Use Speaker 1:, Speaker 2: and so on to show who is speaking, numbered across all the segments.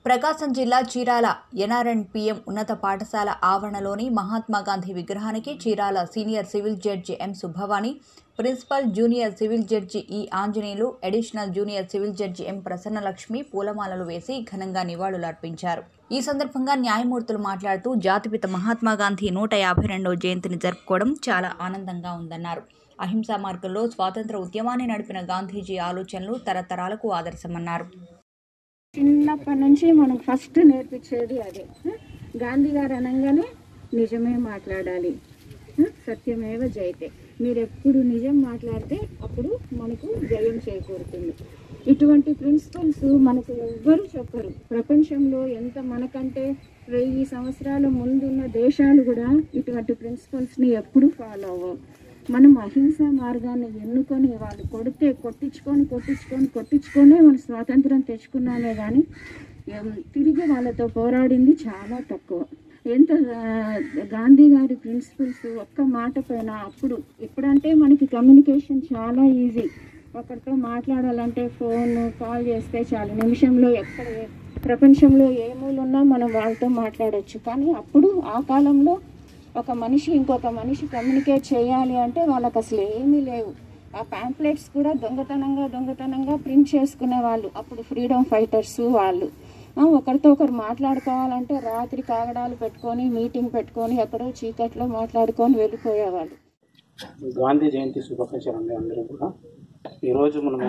Speaker 1: ప్రకాశం జిల్లా Chirala NRN PM ఉన్నత పాఠశాల ఆవరణలోని మహాత్మా గాంధీ విగ్రహానికి Chirala senior civil judge M Subbavani principal junior civil judge E Anjaneyulu additional junior civil judge M Prasannalakshmi పూలమాలలు వేసి ఘనంగా నివాళులర్పించారు ఈ సందర్భంగా న్యాయమూర్తులు మాట్లాడుతూ జాతిపిత మహాత్మా గాంధీ నూట యాభై రెండవ జయంతిని జరుపుకోవడం చాలా ఆనందంగా ఉందన్నారు అహింసా మార్గంలో స్వాతంత్ర ఉద్యమాన్ని నడిపిన గాంధీజీ ఆలోచనలు తరతరాలకు ఆదర్శమన్నారు
Speaker 2: చిన్నప్పటి నుంచి మనం ఫస్ట్ నేర్పించేది అదే ఆ? గాంధీ గారు అనగానే నిజమే మాట్లాడాలి ఆ? సత్యమేవ జయతే మీరు ఎప్పుడు నిజం మాట్లాడితే అప్పుడు మనకు జయం చేకూరుతుంది ఇటువంటి ప్రిన్సిపల్స్ మనకు ఎవ్వరు చెప్పరు ప్రపంచంలో ఎంత మనకంటే వెయ్యి సంవత్సరాల ముందున్న దేశాలు కూడా ఇటువంటి ప్రిన్సిపల్స్ని ఎప్పుడు ఫాలో అవ్వవు మనం అహింసా మార్గాన్ని ఎన్నుకొని వాళ్ళు కొడితే కొట్టించుకొని కొట్టించుకొని కొట్టించుకొనే మనం స్వాతంత్రం తెచ్చుకున్నామే కానీ ఏం, తిరిగి వాళ్ళతో పోరాడింది చాలా తక్కువ ఎంత ఆ, గాంధీ గారి ప్రిన్సిపల్స్ ఒక్క మాట పైన అప్పుడు ఇప్పుడంటే మనకి కమ్యూనికేషన్ చాలా ఈజీ ఒకరితో మాట్లాడాలంటే ఫోన్ కాల్ చేస్తే చాలు నిమిషంలో ఎక్కడ ఏ- ప్రపంచంలో ఏ మూలున్నా మనం వాళ్ళతో మాట్లాడొచ్చు కానీ అప్పుడు ఆ కాలంలో ఒక మనిషి ఇంకొక మనిషి కమ్యూనికేట్ చేయాలి అంటే వాళ్ళకి అసలు ఏమీ లేవు ఆ ప్యాంప్లెట్స్ కూడా దొంగతనంగా దొంగతనంగా ప్రింట్ చేసుకునే వాళ్ళు అప్పుడు ఫ్రీడమ్ ఫైటర్స్ వాళ్ళు ఆ, ఒకరితో ఒకరు మాట్లాడుకోవాలంటే రాత్రి కాగడాలు పెట్టుకొని మీటింగ్ పెట్టుకొని ఎక్కడో చీకట్లో మాట్లాడుకొని వెళ్ళిపోయేవాళ్ళు
Speaker 3: గాంధీ జయంతి శుభాకాంక్షలు అండి అందరూ కూడా ఈరోజు మనము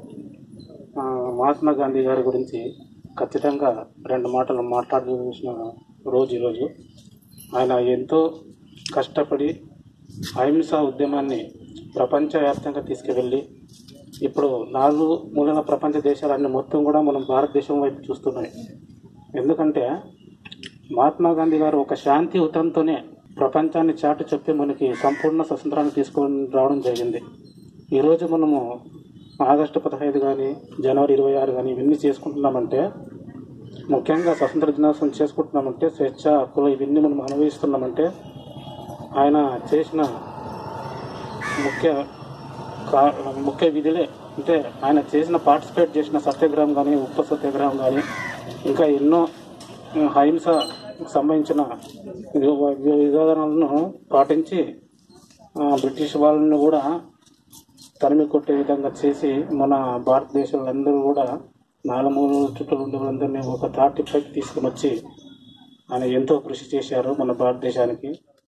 Speaker 3: ఆ, మహాత్మా గాంధీ గారి గురించి ఖచ్చితంగా రెండు మాటలు మాట్లాడాల్సిన రోజు ఈరోజు ఆయన ఎంతో కష్టపడి అహింసా ఉద్యమాన్ని ప్రపంచవ్యాప్తంగా తీసుకువెళ్ళి ఇప్పుడు నాలుగు మూలల ప్రపంచ దేశాలన్నీ మొత్తం కూడా మనం భారతదేశం వైపు చూస్తున్నాయి ఎందుకంటే మహాత్మా గాంధీ గారు ఒక శాంతి ఉత్తరంతోనే ప్రపంచాన్ని చాటు చెప్పి మనకి సంపూర్ణ స్వతంత్రాన్ని తీసుకొని రావడం జరిగింది ఈరోజు మనము ఆగస్టు పదహైదు కానీ జనవరి ఇరవై ఆరు కానీ ఇవన్నీ చేసుకుంటున్నామంటే ముఖ్యంగా స్వతంత్ర దినోత్సవం చేసుకుంటున్నామంటే స్వేచ్ఛ హక్కులు ఇవన్నీ మనం అనుభవిస్తున్నామంటే ఆయన చేసిన ముఖ్య కా- ముఖ్య విధులే అంటే ఆయన చేసిన పార్టిసిపేట్ చేసిన సత్యాగ్రహం కానీ ఉప్పు సత్యాగ్రహం కానీ ఇంకా ఎన్నో అహింస సంబంధించిన వి- వి- విధానాలను పాటించి ఆ, బ్రిటిష్ వాళ్ళని కూడా తరిమి కొట్టే విధంగా చేసి మన భారతదేశంలో అందరూ కూడా నాలుమూల చుట్టూ ఉండే వాళ్ళందరినీ ఒక తాటి పైకి తీసుకుని వచ్చి ఆయన ఎంతో కృషి చేశారు మన భారతదేశానికి